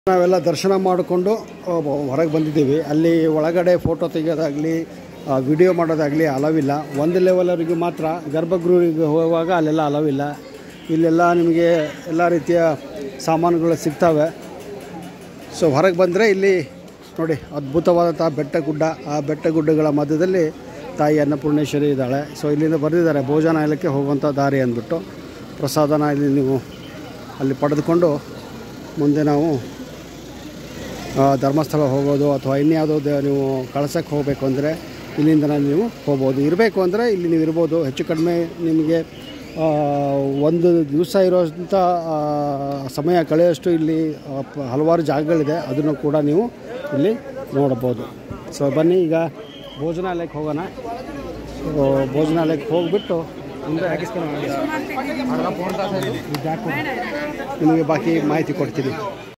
ನಾವೆಲ್ಲ ದರ್ಶನ ಮಾಡಿಕೊಂಡು ಹೊರಗೆ ಬಂದಿದ್ದೀವಿ ಅಲ್ಲಿ ಒಳಗಡೆ ಫೋಟೋ ತೆಗೆಯೋದಾಗಲಿ ವಿಡಿಯೋ ಮಾಡೋದಾಗಲಿ ಅಲವಿಲ್ಲ ಒಂದು ಲೆವೆಲ್ವರೆಗೆ ಮಾತ್ರ ಗರ್ಭಗೃಹಿಗೆ ಹೋಗುವಾಗ ಅಲ್ಲೆಲ್ಲ ಅಲವಿಲ್ಲ ಇಲ್ಲೆಲ್ಲ ನಿಮಗೆ ಎಲ್ಲ ರೀತಿಯ ಸಾಮಾನುಗಳು ಸಿಗ್ತವೆ ಸೊ ಹೊರಗೆ ಬಂದರೆ ಇಲ್ಲಿ ನೋಡಿ ಅದ್ಭುತವಾದಂಥ ಬೆಟ್ಟ ಗುಡ್ಡ ಆ ಬೆಟ್ಟ ಗುಡ್ಡಗಳ ಮಧ್ಯದಲ್ಲಿ ತಾಯಿ ಅನ್ನಪೂರ್ಣೇಶ್ವರಿ ಇದ್ದಾಳೆ ಸೊ ಇಲ್ಲಿಂದ ಬರೆದಿದ್ದಾರೆ ಭೋಜನಾಲಯಕ್ಕೆ ಹೋಗುವಂಥ ದಾರಿ ಅಂದ್ಬಿಟ್ಟು ಪ್ರಸಾದನ ಇಲ್ಲಿ ನೀವು ಅಲ್ಲಿ ಪಡೆದುಕೊಂಡು ಮುಂದೆ ನಾವು ಆ, ಧರ್ಮಸ್ಥಳ ಹೋಗೋದು ಅಥವಾ ಇನ್ಯಾವುದೋ ದ- ನೀವು ಕಳ್ಸಕ್ಕೆ ಹೋಗಬೇಕು ಅಂದರೆ ಇಲ್ಲಿಂದ ನೀವು ಹೋಗ್ಬೋದು ಇರಬೇಕು ಅಂದರೆ ಇಲ್ಲಿ ನೀವು ಇರ್ಬೋದು ಹೆಚ್ಚು ಕಡಿಮೆ ನಿಮಗೆ ಆ, ಒಂದು ದಿವಸ ಇರೋಂಥ ಆ, ಸಮಯ ಕಳೆಯೋಷ್ಟು ಇಲ್ಲಿ ಆ, ಪ- ಹಲವಾರು ಜಾಗಗಳಿದೆ ಅದನ್ನು ಕೂಡ ನೀವು ಇಲ್ಲಿ ನೋಡ್ಬೋದು ಸೊ ಬನ್ನಿ ಈಗ ಭೋಜನಾಲಯಕ್ಕೆ ಹೋಗೋಣ ಸೊ ಭೋಜನಾಲಯಕ್ಕೆ ಹೋಗ್ಬಿಟ್ಟು ಮುಂದೆ ನಿಮಗೆ ಬಾಕಿ ಮಾಹಿತಿ ಕೊಡ್ತೀನಿ